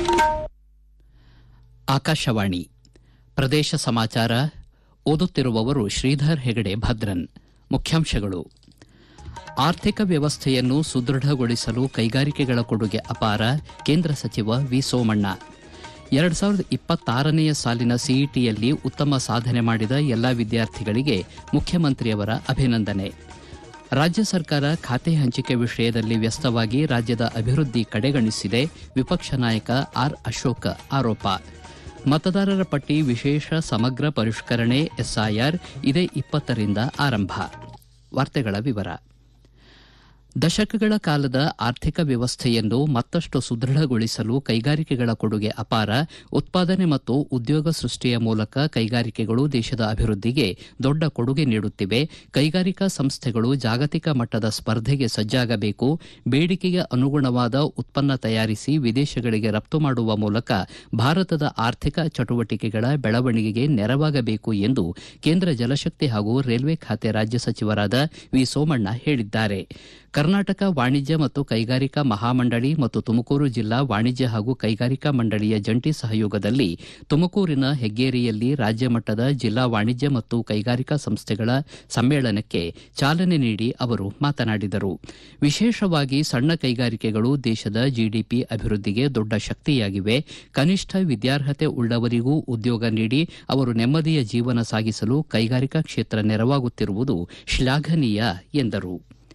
ಆಕಾಶವಾಣಿ ಪ್ರದೇಶ ಸಮಾಚಾರ ಓದುತ್ತಿರುವವರು ಶ್ರೀಧರ್ ಹೆಗಡೆ ಭದ್ರನ್ ಮುಖ್ಯಾಂಶಗಳು ಆರ್ಥಿಕ ವ್ಯವಸ್ಥೆಯನ್ನು ಸುದೃಢಗೊಳಿಸಲು ಕೈಗಾರಿಕೆಗಳ ಕೊಡುಗೆ ಅಪಾರ ಕೇಂದ್ರ ಸಚಿವ ವಿ ಸೋಮಣ್ಣ ಎರಡು ಸಾವಿರದ ಇಪ್ಪತ್ತಾರನೆಯ ಸಾಲಿನ ಸಿಇಟಿಯಲ್ಲಿ ಉತ್ತಮ ಸಾಧನೆ ಮಾಡಿದ ಎಲ್ಲಾ ವಿದ್ಯಾರ್ಥಿಗಳಿಗೆ ಮುಖ್ಯಮಂತ್ರಿಯವರ ಅಭಿನಂದನೆ ರಾಜ್ಯ ಸರ್ಕಾರ ಖಾತೆ ಹಂಚಿಕೆ ವಿಷಯದಲ್ಲಿ ವ್ಯಸ್ತವಾಗಿ ರಾಜ್ಯದ ಅಭಿವೃದ್ಧಿ ಕಡೆಗಣಿಸಿದೆ ವಿಪಕ್ಷ ನಾಯಕ ಆರ್ ಅಶೋಕ್ ಆರೋಪ ಮತದಾರರ ಪಟ್ಟಿ ವಿಶೇಷ ಸಮಗ್ರ ಪರಿಷ್ಕರಣೆ ಎಸ್ಐಆರ್ ಇದೇ ಇಪ್ಪತ್ತರಿಂದ ಆರಂಭ ವಾರ್ತೆಗಳ ವಿವರ ದಶಕಗಳ ಕಾಲದ ಆರ್ಥಿಕ ವ್ಯವಸ್ಥೆಯನ್ನು ಮತ್ತಷ್ಟು ಸುದೃಢಗೊಳಿಸಲು ಕೈಗಾರಿಕೆಗಳ ಕೊಡುಗೆ ಅಪಾರ ಉತ್ಪಾದನೆ ಮತ್ತು ಉದ್ಯೋಗ ಸೃಷ್ಟಿಯ ಮೂಲಕ ಕೈಗಾರಿಕೆಗಳು ದೇಶದ ಅಭಿವೃದ್ಧಿಗೆ ದೊಡ್ಡ ಕೊಡುಗೆ ನೀಡುತ್ತಿವೆ ಕೈಗಾರಿಕಾ ಸಂಸ್ಥೆಗಳು ಜಾಗತಿಕ ಮಟ್ಟದ ಸ್ಪರ್ಧೆಗೆ ಸಜ್ಜಾಗಬೇಕು ಬೇಡಿಕೆಗೆ ಅನುಗುಣವಾದ ಉತ್ಪನ್ನ ತಯಾರಿಸಿ ವಿದೇಶಗಳಿಗೆ ರಫ್ತು ಮಾಡುವ ಮೂಲಕ ಭಾರತದ ಆರ್ಥಿಕ ಚಟುವಟಿಕೆಗಳ ಬೆಳವಣಿಗೆಗೆ ನೆರವಾಗಬೇಕು ಎಂದು ಕೇಂದ್ರ ಜಲಶಕ್ತಿ ಹಾಗೂ ರೈಲ್ವೆ ಖಾತೆ ರಾಜ್ಯ ಸಚಿವರಾದ ವಿ ಸೋಮಣ್ಣ ಹೇಳಿದ್ದಾರೆ ಕರ್ನಾಟಕ ವಾಣಿಜ್ಯ ಮತ್ತು ಕೈಗಾರಿಕಾ ಮಹಾಮಂಡಳಿ ಮತ್ತು ತುಮಕೂರು ಜಿಲ್ಲಾ ವಾಣಿಜ್ಯ ಹಾಗೂ ಕೈಗಾರಿಕಾ ಮಂಡಳಿಯ ಜಂಟಿ ಸಹಯೋಗದಲ್ಲಿ ತುಮಕೂರಿನ ಹೆಗ್ಗೇರಿಯಲ್ಲಿ ರಾಜ್ಯ ಮಟ್ಟದ ಜಿಲ್ಲಾ ವಾಣಿಜ್ಯ ಮತ್ತು ಕೈಗಾರಿಕಾ ಸಂಸ್ಥೆಗಳ ಸಮ್ಮೇಳನಕ್ಕೆ ಚಾಲನೆ ನೀಡಿ ಅವರು ಮಾತನಾಡಿದರು ವಿಶೇಷವಾಗಿ ಸಣ್ಣ ಕೈಗಾರಿಕೆಗಳು ದೇಶದ ಜಿಡಿಪಿ ಅಭಿವೃದ್ಧಿಗೆ ದೊಡ್ಡ ಶಕ್ತಿಯಾಗಿವೆ ಕನಿಷ್ಠ ವಿದ್ಯಾರ್ಹತೆ ಉಳ್ಳವರಿಗೂ ಉದ್ಯೋಗ ನೀಡಿ ಅವರು ನೆಮ್ಮದಿಯ ಜೀವನ ಸಾಗಿಸಲು ಕೈಗಾರಿಕಾ ಕ್ಷೇತ್ರ ನೆರವಾಗುತ್ತಿರುವುದು ಶ್ಲಾಘನೀಯ ಎಂದರು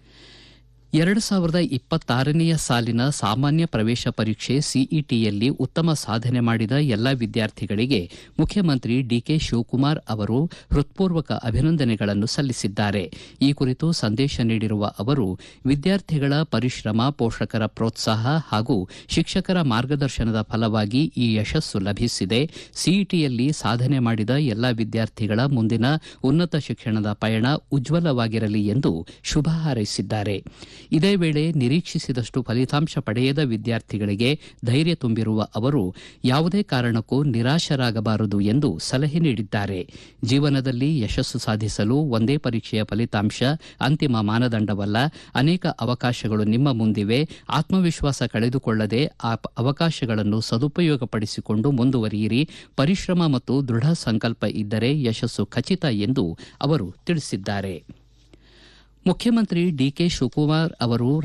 ಎರಡು ಸಾವಿರದ ಇಪ್ಪತ್ತಾರನೆಯ ಸಾಲಿನ ಸಾಮಾನ್ಯ ಪ್ರವೇಶ ಪರೀಕ್ಷೆ ಸಿಇಟಿಯಲ್ಲಿ ಉತ್ತಮ ಸಾಧನೆ ಮಾಡಿದ ಎಲ್ಲ ವಿದ್ಯಾರ್ಥಿಗಳಿಗೆ ಮುಖ್ಯಮಂತ್ರಿ ಡಿಕೆ ಶಿವಕುಮಾರ್ ಅವರು ಹೃತ್ಪೂರ್ವಕ ಅಭಿನಂದನೆಗಳನ್ನು ಸಲ್ಲಿಸಿದ್ದಾರೆ ಈ ಕುರಿತು ಸಂದೇಶ ನೀಡಿರುವ ಅವರು ವಿದ್ಯಾರ್ಥಿಗಳ ಪರಿಶ್ರಮ ಪೋಷಕರ ಪ್ರೋತ್ಸಾಹ ಹಾಗೂ ಶಿಕ್ಷಕರ ಮಾರ್ಗದರ್ಶನದ ಫಲವಾಗಿ ಈ ಯಶಸ್ಸು ಲಭಿಸಿದೆ ಸಿಇಟಿಯಲ್ಲಿ ಸಾಧನೆ ಮಾಡಿದ ಎಲ್ಲ ವಿದ್ಯಾರ್ಥಿಗಳ ಮುಂದಿನ ಉನ್ನತ ಶಿಕ್ಷಣದ ಪಯಣ ಉಜ್ವಲವಾಗಿರಲಿ ಎಂದು ಶುಭ ಹಾರೈಸಿದ್ದಾರೆ ಇದೇ ವೇಳೆ ನಿರೀಕ್ಷಿಸಿದಷ್ಟು ಫಲಿತಾಂಶ ಪಡೆಯದ ವಿದ್ಯಾರ್ಥಿಗಳಿಗೆ ಧೈರ್ಯ ತುಂಬಿರುವ ಅವರು ಯಾವುದೇ ಕಾರಣಕ್ಕೂ ನಿರಾಶರಾಗಬಾರದು ಎಂದು ಸಲಹೆ ನೀಡಿದ್ದಾರೆ ಜೀವನದಲ್ಲಿ ಯಶಸ್ಸು ಸಾಧಿಸಲು ಒಂದೇ ಪರೀಕ್ಷೆಯ ಫಲಿತಾಂಶ ಅಂತಿಮ ಮಾನದಂಡವಲ್ಲ ಅನೇಕ ಅವಕಾಶಗಳು ನಿಮ್ಮ ಮುಂದಿವೆ ಆತ್ಮವಿಶ್ವಾಸ ಕಳೆದುಕೊಳ್ಳದೆ ಆ ಅವಕಾಶಗಳನ್ನು ಸದುಪಯೋಗಪಡಿಸಿಕೊಂಡು ಮುಂದುವರಿಯಿರಿ ಪರಿಶ್ರಮ ಮತ್ತು ದೃಢ ಸಂಕಲ್ಪ ಇದ್ದರೆ ಯಶಸ್ಸು ಖಚಿತ ಎಂದು ಅವರು ತಿಳಿಸಿದ್ದಾರೆ ಮುಖ್ಯಮಂತ್ರಿ ಡಿಕೆ ಶಿವಕುಮಾರ್ ಅವರು